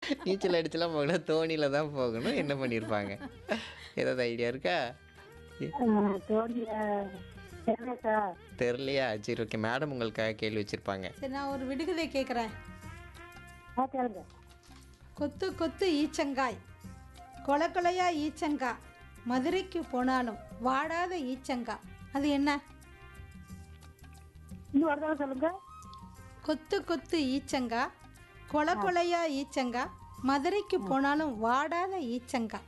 நீச்சல் அடிச்சுலாம் போகணும் தோணியில் தான் போகணும் என்ன பண்ணியிருப்பாங்க ஏதாவது ஐடியா இருக்கா தோணிய தெரியல சார் தெரிலையா சரி ஓகே மேடம் உங்களுக்காக கேள்வி வச்சுருப்பாங்க சரி நான் ஒரு விடுகதை கேட்குறேன் ஆ கேளுங்க கொத்து கொத்து ஈச்சங்காய் கொல கொலையா ஈச்சங்கா மதுரைக்கு போனாலும் வாடாத ஈச்சங்கா அது என்ன இன்னும் ஒரு தடவை சொல்லுங்க கொத்து கொத்து ஈச்சங்கா கொல கொலையா ஈச்சங்கா மதுரைக்கு போனாலும் வாடாத ஈச்சங்கா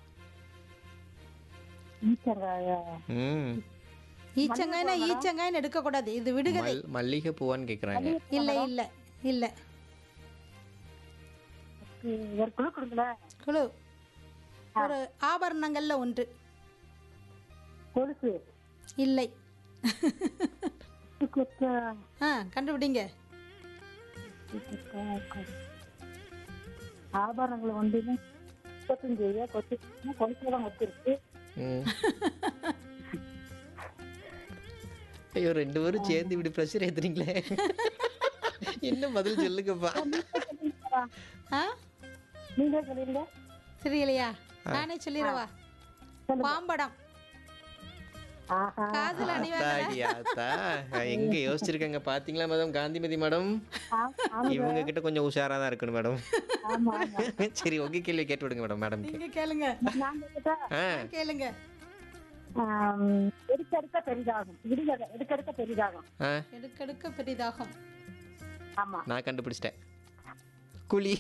ஈச்சங்காயா ம் ஈச்சங்காய்னா ஈச்சங்காய்னு எடுக்கக்கூடாது இது விடுகதை மல் மல்லிகை பூவான்னு கேட்குறாங்க இல்லை இல்லை இல்லை ஒரு குழு கொடுங்களேன் குழு ஒரு ஆபரணங்கள்ல ஒன்று கொலுசு இல்லை கொத்து ஆ கண்டுபிடிங்க ஆபரணங்கள் வந்து முப்பத்தஞ்சு கொத்து கொலுசுல தான் கொத்து இருக்கு ம் ஐயோ ரெண்டு பேரும் சேர்ந்து இப்படி ப்ரெஷர் ஏத்துறீங்களே என்ன பதில் சொல்லுங்கப்பா ஆ நீங்களே சொல்லிடுங்க தெரியலையா நானே சொல்லிடவா பாம்படம் ஆஹா காதுல அணிவாங்க அத்தாடி, ஆத்தா எங்க யோசிச்சிருக்காங்க பாத்தீங்களா மேடம் காந்திமதி மேடம் இவங்க கிட்ட கொஞ்சம் உஷாரா தான் இருக்கணும் மேடம் ஆமா ஆமா சரி உங்க கேள்வி கேட்டு விடுங்க மேடம் மேடம் நீங்க கேளுங்க நாங்க கேட்டா ஆ கேளுங்க ஆம், எடுக்க எடுக்க பெரிதாகும் விடுதலை எடுக்க எடுக்க பெரிதாகும் ஆ எடுக்கெடுக்க பெரிதாகும் ஆமா நான் கண்டுபிடிச்சிட்டேன் குழி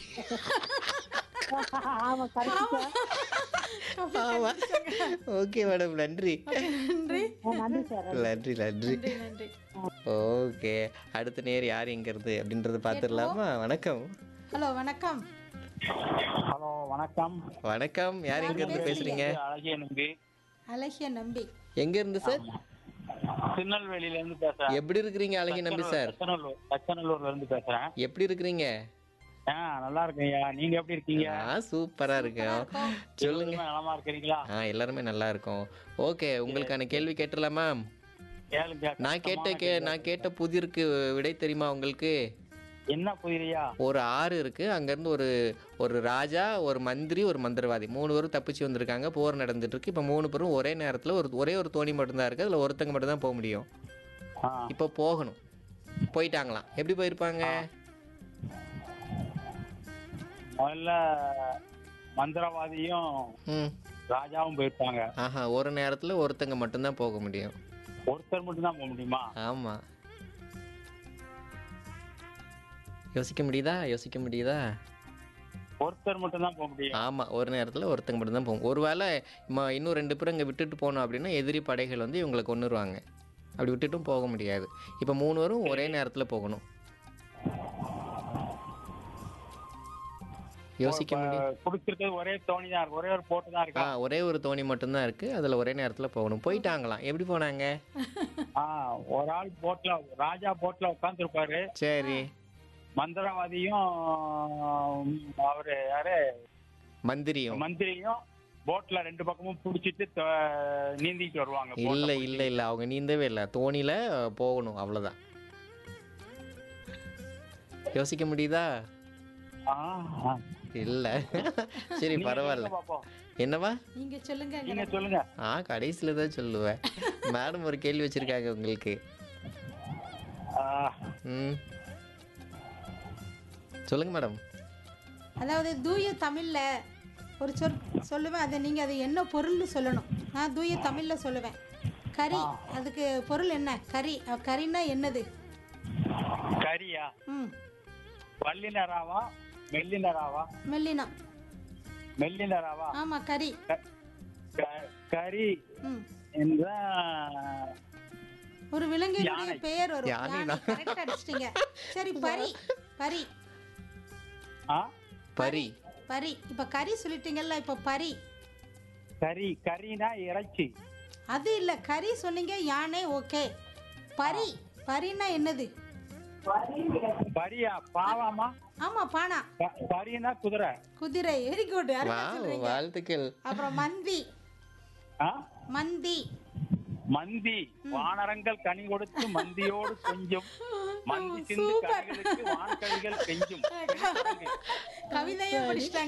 ஆமா கரெக்ட் ஆமா ஓகே மேடம் நன்றி நன்றி நன்றி சார் நன்றி நன்றி நன்றி நன்றி ஓகே அடுத்த நேர் யார் எங்க இருந்து அப்படின்றத பாத்துடலாமா வணக்கம் ஹலோ வணக்கம் ஹலோ வணக்கம் வணக்கம் யார் எங்க இருந்து பேசுறீங்க அழகிய நம்பி அழகிய நம்பி எங்க இருந்து சார் திருநெல்வேலியில இருந்து பேசுறேன் எப்படி இருக்கிறீங்க அழகிய நம்பி சார் தச்சநல்லூர் தச்சநல்லூர்ல இருந்து பேசுறேன் எப்படி இருக்கிறீங்க ஆ நல்லா இருக்கேன்யா நீங்க எப்படி இருக்கீங்க நான் சூப்பரா இருக்கேன் சொல்லுங்க எல்லாருமே நலமா இருக்கிறீங்களா ஆ எல்லாருமே நல்லா இருக்கோம் ஓகே உங்களுக்கான கேள்வி கேட்டுடலாமா கேளுங்க நான் கேட்ட கே நான் கேட்ட புதிருக்கு விடை தெரியுமா உங்களுக்கு என்ன புரியலையா ஒரு ஆறு இருக்கு அங்கேருந்து ஒரு ஒரு ராஜா ஒரு மந்திரி ஒரு மந்திரவாதி மூணு பேரும் தப்பிச்சு வந்திருக்காங்க போர் நடந்துட்டு இருக்கு இப்போ மூணு பேரும் ஒரே நேரத்தில் ஒரு ஒரே ஒரு தோணி மட்டும்தான் இருக்கு அதில் ஒருத்தங்க மட்டும் தான் போக முடியும் ஆ, இப்போ போகணும் போயிட்டாங்களாம் எப்படி போயிருப்பாங்க முதல்ல மந்திரவாதியும் ம் ராஜாவும் போயிருப்பாங்க ஆஹா ஒரு நேரத்தில் ஒருத்தங்க மட்டும்தான் போக முடியும் ஒருத்தர் மட்டும் தான் போக முடியுமா ஆமாம் யோசிக்க முடியுதா யோசிக்க முடியுதா ஒருத்தர் மட்டும் தான் போக முடியும் ஆமாம் ஒரு நேரத்தில் ஒருத்தங்க மட்டும்தான் போகும் ஒருவேளை ம இன்னும் ரெண்டு பேரும் இங்கே விட்டுட்டு போனோம் அப்படின்னா எதிரி படைகள் வந்து இவங்களை கொண்டுருவாங்க அப்படி விட்டுட்டும் போக முடியாது இப்போ மூணு பேரும் ஒரே நேரத்தில் போகணும் யோசிக்க முடியும் குடிச்சிருக்கிறது ஒரே தோணி தான் இருக்கு ஒரே ஒரு போட்டு தான் ஆ இருக்கா ஒரே ஒரு தோணி மட்டும்தான் இருக்குது அதில் ஒரே நேரத்தில் போகணும் போயிட்டாங்களாம் எப்படி போனாங்க ஆ ஒரு ஆள் போட்ல ராஜா போட்ல உட்காந்துருப்பாரு சரி மந்திரவாதியும் அவரு யாரு மந்திரியும் மந்திரியும் போட்ல ரெண்டு பக்கமும் புடிச்சிட்டு த- நீந்திட்டு வருவாங்க boat ல இல்லை புடிச்சிட்டு. இல்லை இல்லை அவங்க நீந்தவே இல்லை தோணியில் போகணும் அவ்வளோதான் யோசிக்க முடியுதா ஆ, ஆ. இல்லை சரி நீங்க பரவாயில்ல சொல்லுங்க பாப்போம். என்னவா நீங்க சொல்லுங்க நீங்க சொல்லுங்க ஆ கடைசியில் தான் சொல்லுவேன் மேடம் ஒரு கேள்வி வச்சிருக்காங்க உங்களுக்கு ஆ, ம் சொல்லுங்க மேடம் அதாவது தூய தமிழ்ல ஒரு சொல் சொல்லுவேன் அதை நீங்க அது என்ன பொருள்னு சொல்லணும் நான் தூய தமிழ்ல சொல்லுவேன் கறி அதுக்கு பொருள் என்ன கறி அஹ், கறின்னா என்னது கரியா ம் வல்லினராவா மெல்லினராவா மெல்லினம் மெல்லினராவா ஆமா கறி க- க- கரி ம் என்ற ஒரு விலங்கினுடைய யானை. பெயர் வரும் யானை யானை தான். கரெக்டா அடிச்சிட்டீங்க சரி பரி பரி ஆ பரி பரி இப்ப கறி சொல்லிட்டீங்கல்ல இப்ப பரி கரி கரினா இறைச்சி அது இல்ல கறி சொன்னீங்க யானை ஓகே பரி பரின்னா என்னது பரியா பாவாமா ஆமா பானா ப- பரினா குதிரை குதிரை வெரி குட் வா வாழ்த்துக்கள் அப்புறம் மந்தி ஆ மந்தி மந்தி வானரங்கள் கனி கொடுத்து மந்தியோடு கொஞ்சம் மந்தி சிந்து சூப்பர். கனிகளுக்கு வான்கழிகள் கெஞ்சும் கவிதையே படிச்சிட்டாங்க